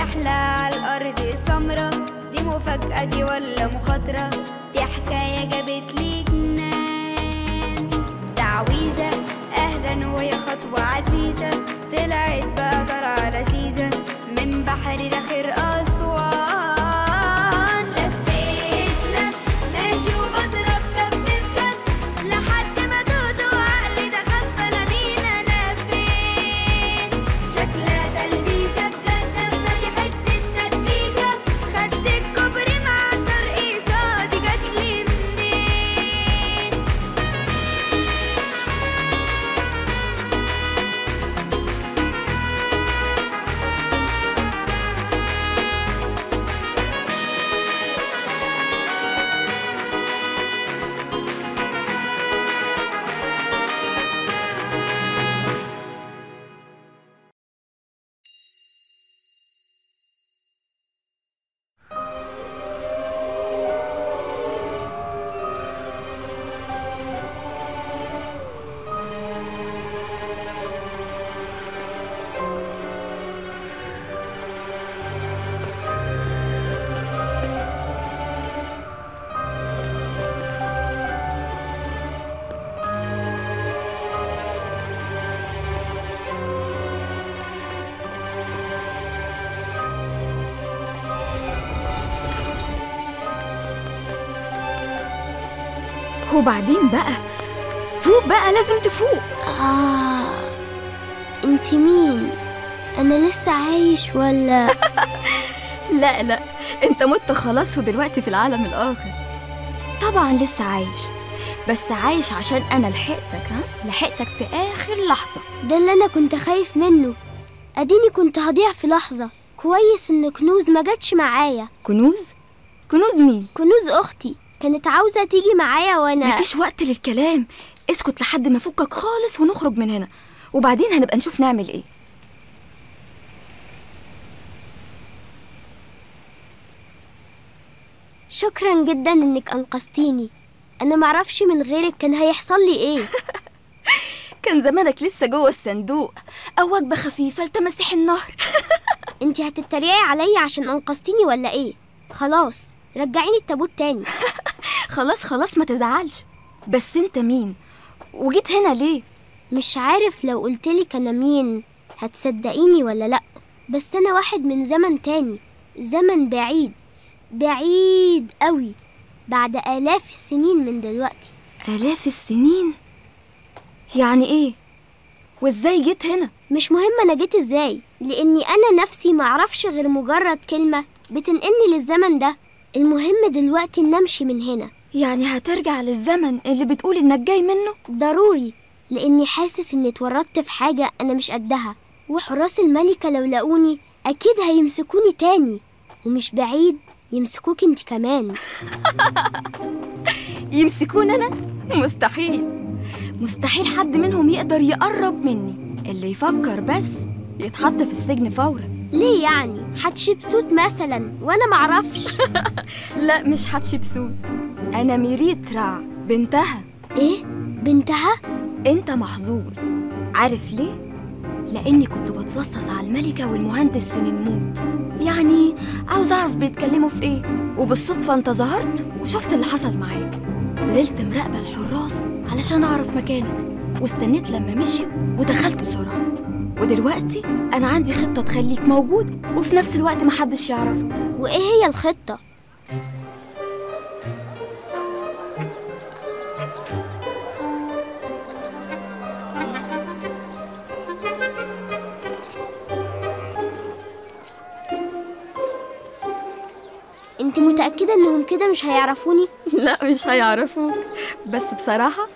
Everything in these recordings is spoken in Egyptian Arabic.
رحلة على الأرض سمرة دي مفاجأة دي ولا مخاطرة دي حكاية جابت لي جنان تعويذة أهلا ويا خطوة عزيزة طلعت بقى طلعة لذيذة من بحر لآخر أسوان لفيت لف ماشي وبضرب كف في كف لحد ما تهت وعقلي ده خف أنا مين أنا فين شكلها تلبيسة بجد أما دي حتة تدبيسة خدت الكوبري مع الترقيصة دي جاتلي منين وبعدين بقى فوق بقى لازم تفوق آه انت مين انا لسه عايش ولا لا لا انت مت خلاص ودلوقتي في العالم الآخر طبعا لسه عايش بس عايش عشان أنا لحقتك ها لحقتك في آخر لحظة ده اللي انا كنت خايف منه اديني كنت هضيع في لحظة كويس ان كنوز ما جاتش معايا كنوز كنوز مين كنوز اختي كانت عاوزة تيجي معايا وانا مفيش وقت للكلام اسكت لحد ما فكك خالص ونخرج من هنا وبعدين هنبقى نشوف نعمل ايه شكرا جدا انك انقذتيني انا معرفش من غيرك كان هيحصل لي ايه كان زمانك لسه جوه الصندوق او وجبه خفيفه لتماسيح النهر انت هتتريقي عليا عشان انقذتيني ولا ايه خلاص رجعيني التابوت تاني خلاص خلاص ما تزعلش بس انت مين وجيت هنا ليه مش عارف لو قلتلك انا مين هتصدقيني ولا لا بس انا واحد من زمن تاني زمن بعيد بعيد قوي بعد آلاف السنين من دلوقتي آلاف السنين يعني ايه وازاي جيت هنا مش مهم انا جيت ازاي لاني انا نفسي معرفش غير مجرد كلمة بتنقلني للزمن ده المهم دلوقتي ان امشي من هنا يعني هترجع للزمن اللي بتقول انك جاي منه ضروري لاني حاسس اني اتورطت في حاجة انا مش قدها وحراس الملكة لو لقوني اكيد هيمسكوني تاني ومش بعيد يمسكوك انت كمان يمسكون انا مستحيل مستحيل حد منهم يقدر يقرب مني اللي يفكر بس يتحط في السجن فورا ليه يعني حتشبسوت مثلا وانا معرفش لا مش حتشبسوت انا ميريت رع بنتها ايه بنتها انت محظوظ عارف ليه لاني كنت بتلصص على الملكه والمهندس سننموت يعني عاوز اعرف بيتكلموا في ايه وبالصدفه انت ظهرت وشفت اللي حصل معاك فضلت مراقبه الحراس علشان اعرف مكانك واستنيت لما مشيوا ودخلت بسرعه ودلوقتي انا عندي خطه تخليك موجود وفي نفس الوقت محدش يعرفك وايه هي الخطة انت متأكدة انهم كده مش هيعرفوني لا مش هيعرفوك بس بصراحة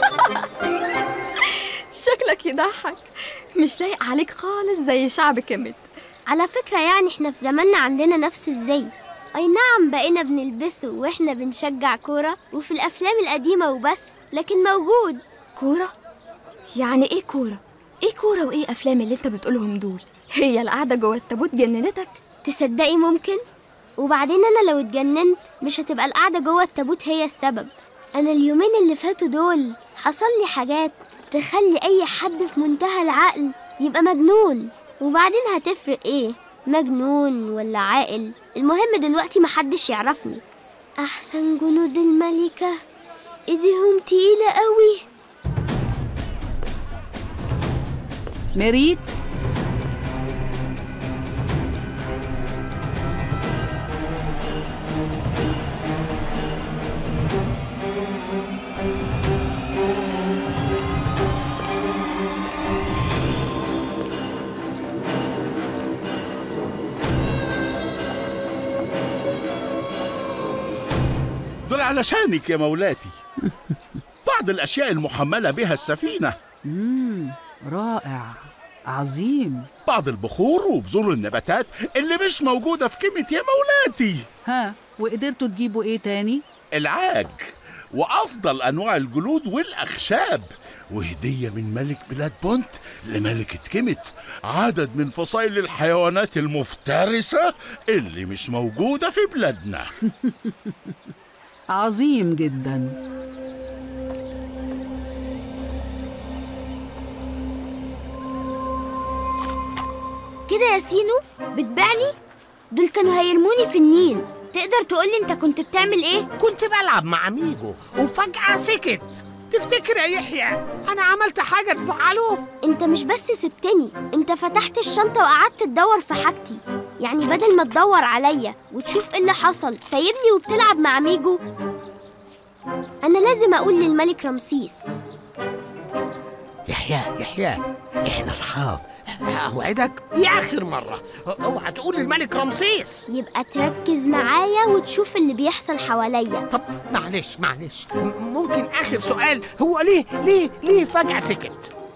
شكلك يضحك مش لايق عليك خالص زي شعب كمت على فكرة يعني احنا في زماننا عندنا نفس الزي اي نعم بقينا بنلبسه واحنا بنشجع كورة وفي الافلام القديمة وبس لكن موجود كورة؟ يعني ايه كورة؟ ايه كورة وايه افلام اللي انت بتقولهم دول؟ هي القعدة جوه التابوت جننتك؟ تصدقي ممكن وبعدين انا لو اتجننت مش هتبقى القعدة جوه التابوت هي السبب انا اليومين اللي فاتوا دول حصل لي حاجات تخلي اي حد في منتهى العقل يبقى مجنون وبعدين هتفرق ايه مجنون ولا عاقل المهم دلوقتي محدش يعرفني أحسن جنود الملكة إيديهم تقيلة قوي ميريت دول علشانك يا مولاتي بعض الأشياء المحملة بها السفينة رائع عظيم بعض البخور وبذور النباتات اللي مش موجودة في كلمة يا مولاتي ها وقدرتوا تجيبوا ايه تاني العاج وأفضل أنواع الجلود والأخشاب وهدية من ملك بلاد بونت لملكة كيمت عدد من فصائل الحيوانات المفترسة اللي مش موجودة في بلادنا عظيم جدا كده يا سينو بتبيعني دول كانوا هيرموني في النيل تقدر تقولي انت كنت بتعمل ايه كنت بلعب مع ميجو وفجأة سكت تفتكر يا يحيى أنا عملت حاجة تزعله؟ انت مش بس سبتني انت فتحت الشنطة وقعدت تدور في حاجتي يعني بدل ما تدور عليا وتشوف ايه اللي حصل سايبني وبتلعب مع ميجو انا لازم اقول للملك رمسيس يحيى يحيى إحنا أصحاب أوعدك دي آخر مرة أوعى تقول للملك رمسيس يبقى تركز معايا وتشوف اللي بيحصل حواليا طب معلش معلش م- ممكن آخر سؤال هو ليه ليه ليه فجأة سكت؟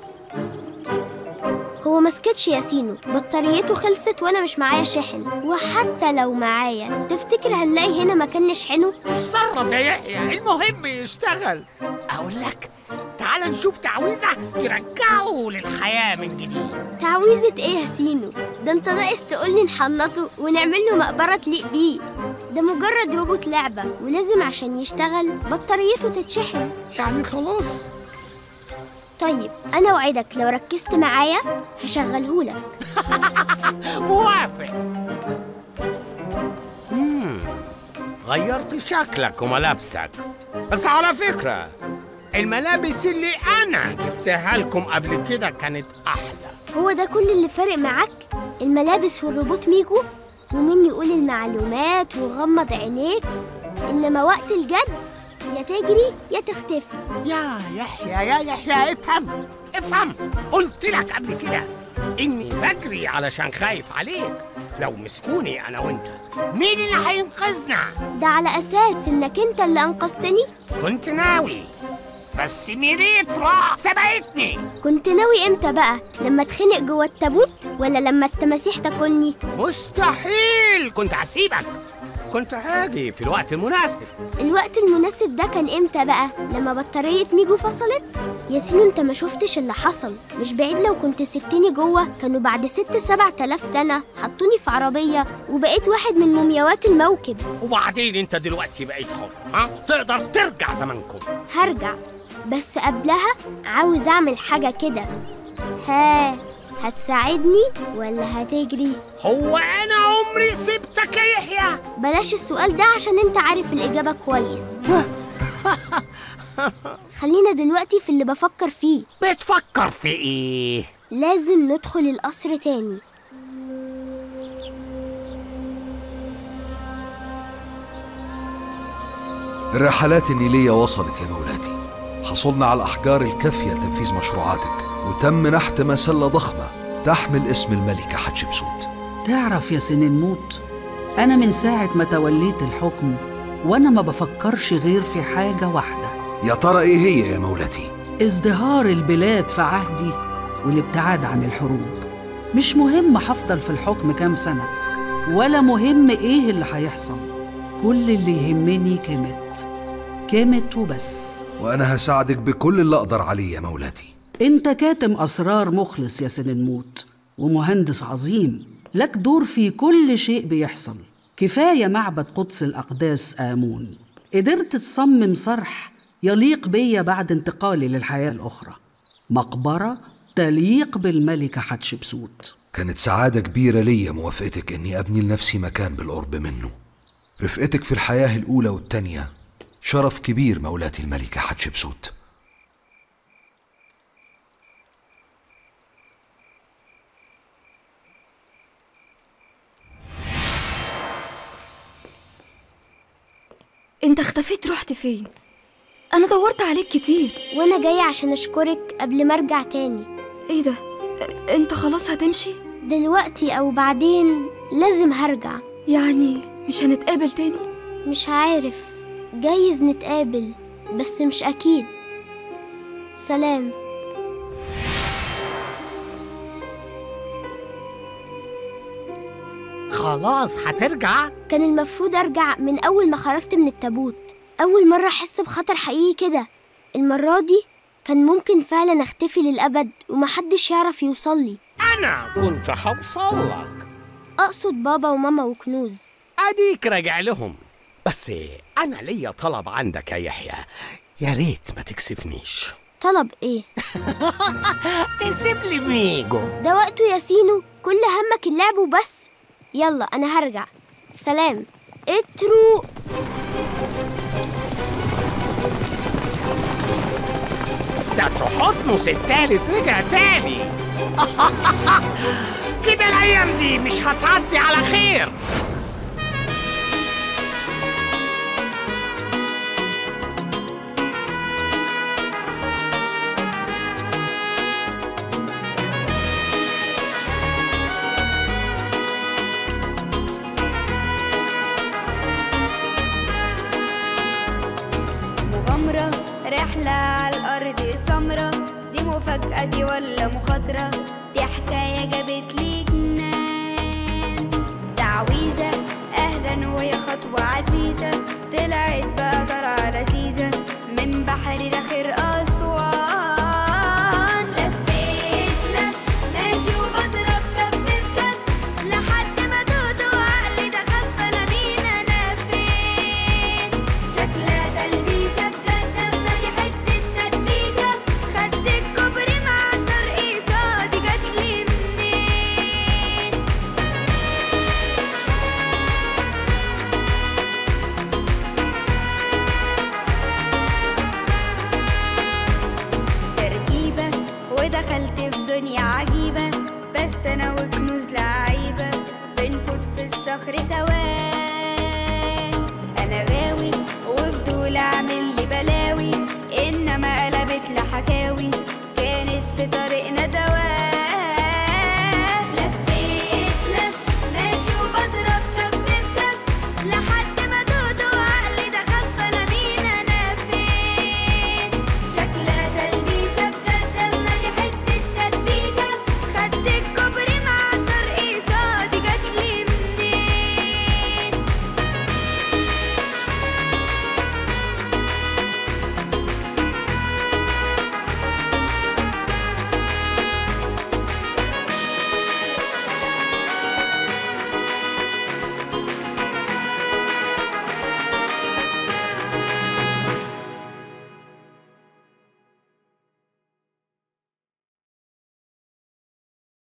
هو مسكتش يا سينو بطاريته خلصت وانا مش معايا شاحن وحتى لو معايا تفتكر هنلاقي هنا مكان نشحنه اتصرف يا يحيى المهم يشتغل أقول لك تعال نشوف تعويذة ترجعه للحياة من جديد تعويذة ايه يا سينو ده انت ناقص تقولي نحنطه ونعمل له مقبرة تليق بيه ده مجرد روبوت لعبة ولازم عشان يشتغل بطاريته تتشحن يعني خلاص طيب انا وعدك لو ركزت معايا هشغلهولك موافق مم. غيرت شكلك وملابسك بس على فكرة الملابس اللي أنا جبتها لكم قبل كده كانت أحلى هو ده كل اللي فارق معاك الملابس والروبوت ميجو ومين يقول المعلومات وغمض عينيك انما وقت الجد يا تجري يا تختفي يا يحيى يا يحيى افهم افهم قلت لك قبل كده إني بجري علشان خايف عليك لو مسكوني أنا وأنت مين اللي هينقذنا؟ ده على اساس انك انت اللي انقذتني كنت ناوي بس ميريت راح سبقتني كنت ناوي امتى بقى لما اتخنق جوه التابوت ولا لما التماسيح تاكلني مستحيل كنت هسيبك كنت هاجي في الوقت المناسب الوقت المناسب ده كان امتى بقى لما بطارية ميجو فصلت ياسين انت ما شفتش اللي حصل مش بعيد لو كنت سبتني جوه كانوا بعد ست سبع تلاف سنة حطوني في عربية وبقيت واحد من مومياوات الموكب وبعدين انت دلوقتي بقيت حر ها تقدر ترجع زمنكم هرجع بس قبلها عاوز اعمل حاجة كده ها هتساعدني ولا هتجري هو انا عمري سبتك يا يحيى بلاش السؤال ده عشان انت عارف الإجابة كويس خلينا دلوقتي في اللي بفكر فيه بتفكر في ايه لازم ندخل القصر تاني الرحلات النيلية وصلت يا مولاتي حصلنا على الأحجار الكافية لتنفيذ مشروعاتك وتم نحت مسلة ضخمة تحمل اسم الملكة حتشبسوت تعرف يا سننموت أنا من ساعة ما توليت الحكم وأنا ما بفكرش غير في حاجة واحدة يا ترى إيه هي يا مولاتي؟ ازدهار البلاد في عهدي والابتعاد عن الحروب مش مهم هفضل في الحكم كام سنة ولا مهم ايه اللي هيحصل كل اللي يهمني كمت كمت وبس وأنا هساعدك بكل اللي أقدر عليه يا مولاتي انت كاتم اسرار مخلص يا سننموت ومهندس عظيم لك دور في كل شيء بيحصل كفايه معبد قدس الاقداس امون قدرت تصمم صرح يليق بيا بعد انتقالي للحياه الاخرى مقبره تليق بالملكة حتشبسوت كانت سعادة كبيرة ليا موافقتك إني أبني لنفسي مكان بالقرب منه رفقتك في الحياة الأولى والتانية شرف كبير مولاتي الملكة حتشبسوت انت اختفيت رحت فين انا دورت عليك كتير وانا جاية عشان اشكرك قبل ما ارجع تاني ايه ده ا- انت خلاص هتمشي دلوقتي او بعدين لازم هرجع يعني مش هنتقابل تاني مش عارف جايز نتقابل بس مش اكيد سلام خلاص هترجع كان المفروض ارجع من اول ما خرجت من التابوت اول مرة احس بخطر حقيقي كده المرة دي كان ممكن فعلا اختفي للابد ومحدش يعرف يوصلي انا كنت هوصل لك اقصد بابا وماما وكنوز اديك راجع لهم بس انا ليا طلب عندك يا يحيى يا ريت ما تكسفنيش طلب ايه تسيب لي ميجو ده وقته يا سينو كل همك اللعب وبس يلا انا هرجع سلام اترو ده تحطمس التالت رجع تاني كده الايام دي مش هتعدي على خير مغامرة رحلة على الأرض سمرة دي مفاجأة دي ولا مخاطرة دي حكاية جابت لي جنان تعويذة أهلا ويا خطوة عزيزة طلعت بقى طلعة لذيذة من بحر رخير أسوان لفيت لف ماشي وبضرب كف بكف لحد ما تهت وعقلي ده خف أنا مين أنا فين شكلها تلبيسة بجد أما دي حتة تدبيسة خدت الكوبري مع الترقيصة دي جاتلي منين تركيبة ودخلت في دنيا عجيبة بس أنا وكنوز لعيبة بنفوت في الصخر سوا أنا غاوي وفضول أعمل لي بلاوي إنما قلبت لحكاوي